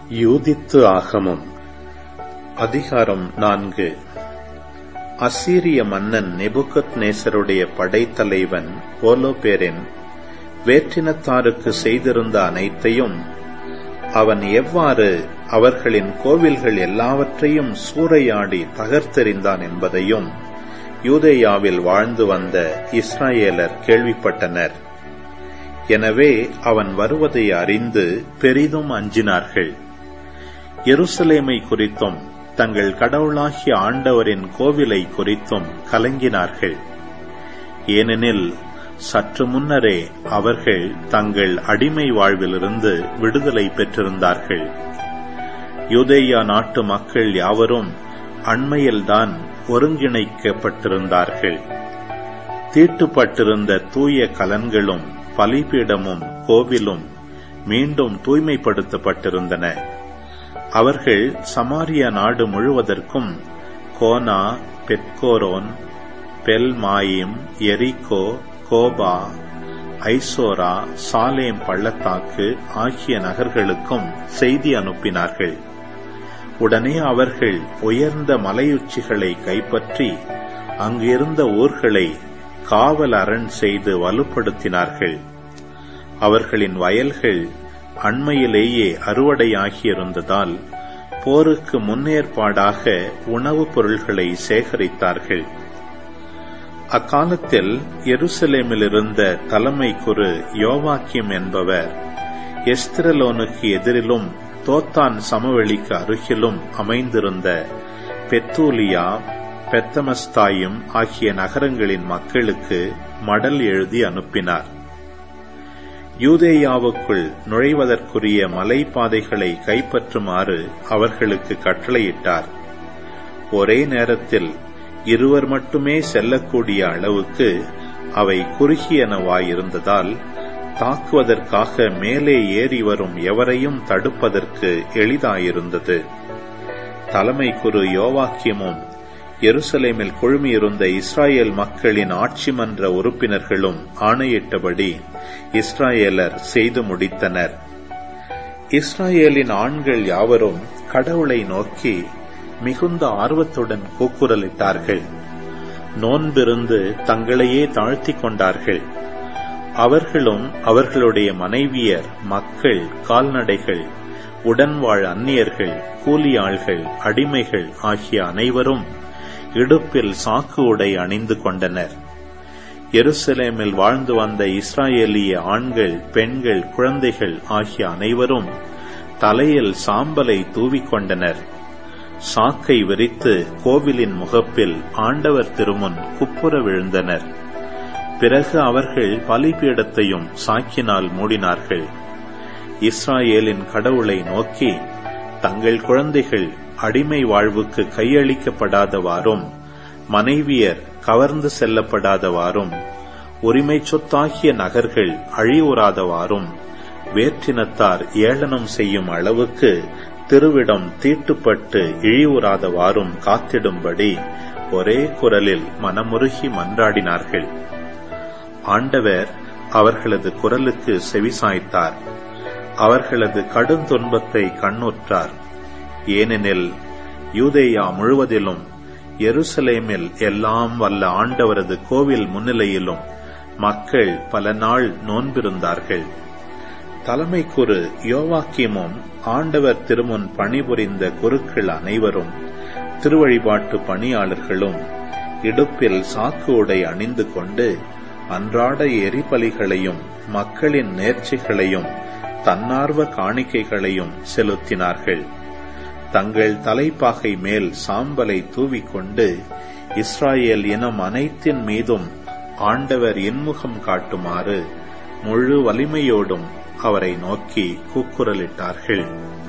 யூதித்து ஆகமம் அதிகாரம் நான்கு அசீரிய மன்னன் நெபுகத் நேசருடைய படைத்தலைவன் ஓலோபேரின் வேற்றினத்தாருக்கு செய்திருந்த அனைத்தையும் அவன் எவ்வாறு அவர்களின் கோவில்கள் எல்லாவற்றையும் சூறையாடி தகர்த்தெறிந்தான் என்பதையும் யூதேயாவில் வாழ்ந்து வந்த இஸ்ராயேலர் கேள்விப்பட்டனர் எனவே அவன் வருவதை அறிந்து பெரிதும் அஞ்சினார்கள் எருசலேமை குறித்தும் தங்கள் கடவுளாகிய ஆண்டவரின் கோவிலை குறித்தும் கலங்கினார்கள் ஏனெனில் சற்று முன்னரே அவர்கள் தங்கள் அடிமை வாழ்விலிருந்து விடுதலை பெற்றிருந்தார்கள் யூதேயா நாட்டு மக்கள் யாவரும் அண்மையில்தான் ஒருங்கிணைக்கப்பட்டிருந்தார்கள் தீட்டுப்பட்டிருந்த தூய கலன்களும் பலிபீடமும் கோவிலும் மீண்டும் தூய்மைப்படுத்தப்பட்டிருந்தன அவர்கள் சமாரியா நாடு முழுவதற்கும் கோனா பெட்கோரோன் பெல்மாயிம் எரிகோ கோபா ஐசோரா சாலேம் பள்ளத்தாக்கு ஆகிய நகர்களுக்கும் செய்தி அனுப்பினார்கள் உடனே அவர்கள் உயர்ந்த மலையுச்சிகளை கைப்பற்றி அங்கிருந்த ஊர்களை காவல் அரண் செய்து வலுப்படுத்தினார்கள் அவர்களின் வயல்கள் அண்மையிலேயே அறுவடையாகியிருந்ததால் போருக்கு முன்னேற்பாடாக உணவுப் பொருள்களை சேகரித்தார்கள் அக்காலத்தில் எருசலேமில் இருந்த தலைமை குரு யோவாக்கியம் என்பவர் எஸ்திரலோனுக்கு எதிரிலும் தோத்தான் சமவெளிக்கு அருகிலும் அமைந்திருந்த பெத்தூலியா பெத்தமஸ்தாயும் ஆகிய நகரங்களின் மக்களுக்கு மடல் எழுதி அனுப்பினார் யூதேயாவுக்குள் நுழைவதற்குரிய மலைப்பாதைகளை கைப்பற்றுமாறு அவர்களுக்கு கட்டளையிட்டார் ஒரே நேரத்தில் இருவர் மட்டுமே செல்லக்கூடிய அளவுக்கு அவை குறுகியனவாயிருந்ததால் தாக்குவதற்காக மேலே ஏறி வரும் எவரையும் தடுப்பதற்கு எளிதாயிருந்தது தலைமை குரு யோவாக்கியமும் எருசலேமில் குழுமியிருந்த இஸ்ராயேல் மக்களின் ஆட்சி மன்ற உறுப்பினர்களும் ஆணையிட்டபடி இஸ்ராயேலர் செய்து முடித்தனர் இஸ்ராயேலின் ஆண்கள் யாவரும் கடவுளை நோக்கி மிகுந்த ஆர்வத்துடன் கூக்குரலிட்டார்கள் நோன்பிருந்து தங்களையே தாழ்த்திக் கொண்டார்கள் அவர்களும் அவர்களுடைய மனைவியர் மக்கள் கால்நடைகள் உடன்வாழ் அந்நியர்கள் கூலியாள்கள் அடிமைகள் ஆகிய அனைவரும் இடுப்பில் சாக்கு உடை அணிந்து கொண்டனர் எருசலேமில் வாழ்ந்து வந்த இஸ்ராயேலிய ஆண்கள் பெண்கள் குழந்தைகள் ஆகிய அனைவரும் தலையில் சாம்பலை தூவிக்கொண்டனர் சாக்கை விரித்து கோவிலின் முகப்பில் ஆண்டவர் திருமுன் குப்புற விழுந்தனர் பிறகு அவர்கள் பலிபீடத்தையும் சாக்கினால் மூடினார்கள் இஸ்ராயேலின் கடவுளை நோக்கி தங்கள் குழந்தைகள் அடிமை வாழ்வுக்கு கையளிக்கப்படாதவாறும் மனைவியர் கவர்ந்து செல்லப்படாதவாறும் உரிமை சொத்தாகிய நகர்கள் அழிவுறாதவாறும் வேற்றினத்தார் ஏளனம் செய்யும் அளவுக்கு திருவிடம் தீட்டுப்பட்டு இழிவுறாதவாறும் காத்திடும்படி ஒரே குரலில் மனமுருகி மன்றாடினார்கள் ஆண்டவர் அவர்களது குரலுக்கு செவிசாய்த்தார் அவர்களது கடும் துன்பத்தை கண்ணுற்றார் ஏனெனில் யூதேயா முழுவதிலும் எருசலேமில் எல்லாம் வல்ல ஆண்டவரது கோவில் முன்னிலையிலும் மக்கள் பல நாள் நோன்பிருந்தார்கள் தலைமை குரு யோவாக்கியமும் ஆண்டவர் திருமுன் பணிபுரிந்த குருக்கள் அனைவரும் திருவழிபாட்டு பணியாளர்களும் இடுப்பில் சாக்கு உடை அணிந்து கொண்டு அன்றாட எரிபலிகளையும் மக்களின் நேர்ச்சிகளையும் தன்னார்வ காணிக்கைகளையும் செலுத்தினார்கள் தங்கள் தலைப்பாகை மேல் சாம்பலை தூவிக்கொண்டு இஸ்ராயேல் இனம் அனைத்தின் மீதும் ஆண்டவர் இன்முகம் காட்டுமாறு முழு வலிமையோடும் அவரை நோக்கி கூக்குரலிட்டார்கள்